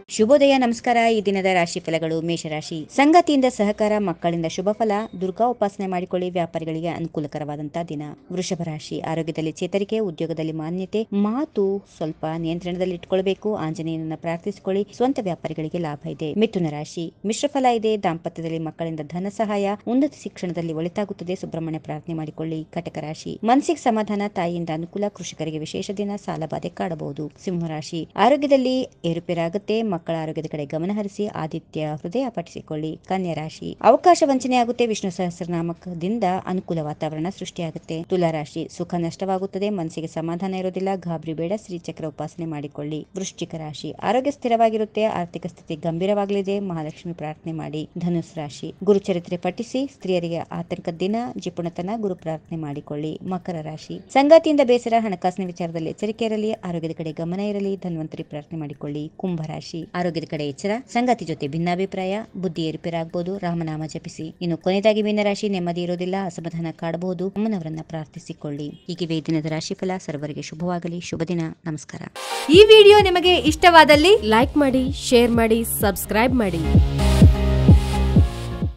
ಶುಭೋದಯ ನಮಸ್ಕಾರ ಈ ದಿನದ ರಾಶಿ ಫಲಗಳು ಮೇಷರಾಶಿ ಸಂಗತಿಯಿಂದ ಸಹಕಾರ ಮಕ್ಕಳಿಂದ ಶುಭ ಫಲ ದುರ್ಗಾ ಉಪಾಸನೆ ಮಾಡಿಕೊಳ್ಳಿ ವ್ಯಾಪಾರಿಗಳಿಗೆ ಅನುಕೂಲಕರವಾದಂತಹ ದಿನ ವೃಷಭ ರಾಶಿ ಆರೋಗ್ಯದಲ್ಲಿ ಚೇತರಿಕೆ ಉದ್ಯೋಗದಲ್ಲಿ ಮಾನ್ಯತೆ ಮಾತು ಸ್ವಲ್ಪ ನಿಯಂತ್ರಣದಲ್ಲಿ ಇಟ್ಕೊಳ್ಬೇಕು ಆಂಜನೇಯನನ್ನ ಪ್ರಾರ್ಥಿಸಿಕೊಳ್ಳಿ ಸ್ವಂತ ವ್ಯಾಪಾರಿಗಳಿಗೆ ಲಾಭ ಇದೆ ಮಿಥುನ ರಾಶಿ ಮಿಶ್ರ ಫಲ ಇದೆ ದಾಂಪತ್ಯದಲ್ಲಿ ಮಕ್ಕಳಿಂದ ಧನ ಸಹಾಯ ಉನ್ನತ ಶಿಕ್ಷಣದಲ್ಲಿ ಒಳಿತಾಗುತ್ತದೆ ಸುಬ್ರಹ್ಮಣ್ಯ ಪ್ರಾರ್ಥನೆ ಮಾಡಿಕೊಳ್ಳಿ ಕಟಕ ರಾಶಿ ಮನಸ್ಸಿಗೆ ಸಮಾಧಾನ ತಾಯಿಯಿಂದ ಅನುಕೂಲ ಕೃಷಿಕರಿಗೆ ವಿಶೇಷ ದಿನ ಸಾಲಬಾಧೆ ಕಾಡಬಹುದು ಸಿಂಹರಾಶಿ ಆರೋಗ್ಯದಲ್ಲಿ ಏರುಪೇರಾಗುತ್ತೆ ಮಕ್ಕಳ ಆರೋಗ್ಯದ ಕಡೆ ಗಮನ ಹರಿಸಿ ಆದಿತ್ಯ ಹೃದಯ ಪಠಿಸಿಕೊಳ್ಳಿ ಕನ್ಯಾ ರಾಶಿ ಅವಕಾಶ ವಂಚನೆ ಆಗುತ್ತೆ ವಿಷ್ಣು ಸಹಸ್ರನಾಮಕದಿಂದ ಅನುಕೂಲ ವಾತಾವರಣ ಸೃಷ್ಟಿಯಾಗುತ್ತೆ ತುಲಾ ರಾಶಿ ಸುಖ ನಷ್ಟವಾಗುತ್ತದೆ ಮನಸ್ಸಿಗೆ ಸಮಾಧಾನ ಇರೋದಿಲ್ಲ ಗಾಬರಿ ಬೇಡ ಶ್ರೀಚಕ್ರ ಉಪಾಸನೆ ಮಾಡಿಕೊಳ್ಳಿ ವೃಶ್ಚಿಕ ರಾಶಿ ಆರೋಗ್ಯ ಸ್ಥಿರವಾಗಿರುತ್ತೆ ಆರ್ಥಿಕ ಸ್ಥಿತಿ ಗಂಭೀರವಾಗಲಿದೆ ಮಹಾಲಕ್ಷ್ಮಿ ಪ್ರಾರ್ಥನೆ ಮಾಡಿ ಧನುಸ್ ರಾಶಿ ಗುರುಚರಿತ್ರೆ ಪಠಿಸಿ ಸ್ತ್ರೀಯರಿಗೆ ಆತಂಕ ದಿನ ಜಿಪುಣತನ ಗುರು ಪ್ರಾರ್ಥನೆ ಮಾಡಿಕೊಳ್ಳಿ ಮಕರ ರಾಶಿ ಸಂಗಾತಿಯಿಂದ ಬೇಸರ ಹಣಕಾಸಿನ ವಿಚಾರದಲ್ಲಿ ಎಚ್ಚರಿಕೆ ಇರಲಿ ಆರೋಗ್ಯದ ಕಡೆ ಗಮನ ಇರಲಿ ಧನ್ವಂತರಿ ಪ್ರಾರ್ಥನೆ ಮಾಡಿಕೊಳ್ಳಿ ಕುಂಭರಾಶಿ ಆರೋಗ್ಯದ ಕಡೆ ಎಚ್ಚರ ಸಂಗಾತಿ ಜೊತೆ ಭಿನ್ನಾಭಿಪ್ರಾಯ ಬುದ್ಧಿ ಏರುಪೇರಾಗಬಹುದು ರಾಮನಾಮ ಜಪಿಸಿ ಇನ್ನು ಕೊನೆಯದಾಗಿ ಮೀನರಾಶಿ ನೆಮ್ಮದಿ ಇರೋದಿಲ್ಲ ಅಸಮಾಧಾನ ಕಾಡಬಹುದು ಅಮ್ಮನವರನ್ನ ಪ್ರಾರ್ಥಿಸಿಕೊಳ್ಳಿ ಹೀಗಿವೆ ಈ ದಿನದ ರಾಶಿಫಲ ಸರ್ವರಿಗೆ ಶುಭವಾಗಲಿ ಶುಭ ದಿನ ನಮಸ್ಕಾರ ಈ ವಿಡಿಯೋ ನಿಮಗೆ ಇಷ್ಟವಾದಲ್ಲಿ ಲೈಕ್ ಮಾಡಿ ಶೇರ್ ಮಾಡಿ ಸಬ್ಸ್ಕ್ರೈಬ್ ಮಾಡಿ